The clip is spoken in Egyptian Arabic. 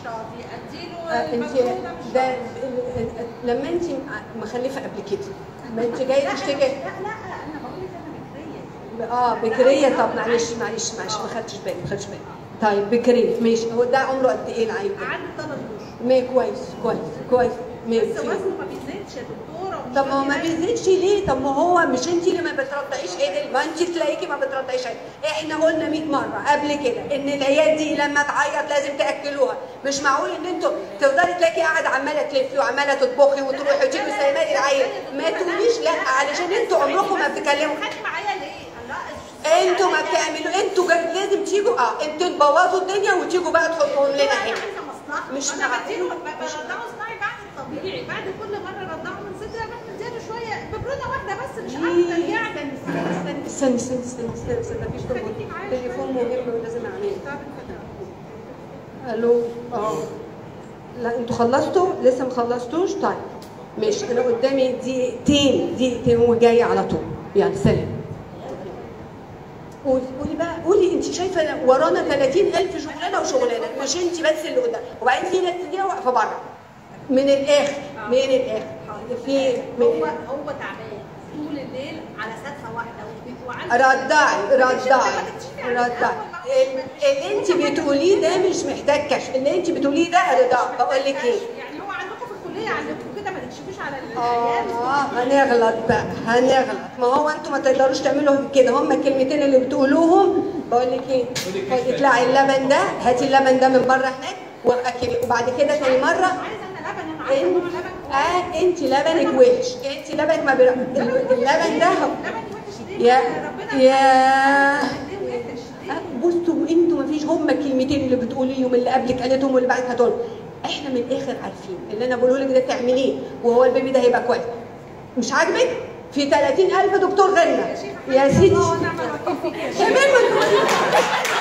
شاطي اديله آه، انت المجهود ده مش ده شاطي. ال- ال- ال- لما انت مخلفه قبل كده ما انت جايه تشتكي لا لا انا بقول لك انا بكريه اه بكريه طب معلش معلش معلش ما خدتش بالي ما خدتش بالي طيب بكريه ماشي هو ده عمره قد ايه العيب ده؟ عنده ثلاث اشهر ما كويس كويس كويس بس ماشي وزنه ما بيزيدش يا دكتوره ومش طب ما هو ما راضي ينام. بيزيدش ليه؟ طب ما هو مش انت اللي ما بترضعيش عدل ما انت تلاقيكي ما بترضعيش عدل احنا قلنا 100 مره قبل كده ان العيال دي لما تعيط لازم تاكلوها مش معقول ان انتوا تفضلي تلاقي قاعده عماله تلفي وعماله تطبخي وتروحي وتيجي سايبه العيل ما تقوليش لا علشان انتوا عمركم ما بتتكلموا خدت معايا ليه؟ الله انتوا ما بتعملوا انتوا جا- لازم تيجوا اه انتوا تبوظوا الدنيا وتيجوا بقى تحطوهم لنا انا هنا عايزه مصلحه مش انا مع- بديله ب- مش- برضعه صناعي بعد الطبيعي بعد كل مره رضعه من صدري اروح مديله شويه ببرونه واحده بس مش اكتر يعني استني استني استني استني استني استني مفيش تليفون تليفون مهم ولازم اعمله الو اه لا انتوا خلصتوا لسه ما خلصتوش طيب ماشي انا قدامي دقيقتين دقيقتين وجاي على طول يلا سلام قولي قولي بقى قولي انت شايفه ورانا 30000 شغلانه وشغلانه مش انت بس اللي قدام وبعدين في ناس كتير واقفه بره من الاخر من الاخر في هو من هو تعبان طول الليل على سدفه واحده وبي- وعنده رضعي رضعي رضعي ال- اللي انت بتقوليه ده مش محتاج كشف اللي انت بتقوليه ده رضاع بقول لك ايه يعني هو عندكم في الكليه عندكم كده ما تكشفوش على اه العيال هنغلط بقى هنغلط ما هو انتوا ما تقدروش تعملوا كده هم الكلمتين اللي بتقولوهم بقول لك ايه خدي اطلعي اللبن ده هاتي اللبن ده من بره هناك واكلي وبعد كده تاني مره عايزه انا لبن انا عايزه انت لبن اه انت لبنك وحش انت لبنك ما بير... اللبن ده لبن وحش ليه؟ يا ربنا يا ليه وحش ليه؟ بصوا انتوا ما فيش هم الكلمتين اللي بتقوليهم اللي قبلك قالتهم واللي بعدك هتقول احنا من الاخر عارفين اللي انا بقوله لك ده تعمليه وهو البيبي ده هيبقى كويس مش عاجبك في 30000 دكتور غيرنا يا سيدي الله ونعم الوكيل فيك يا شيخ. كمان ما تقولي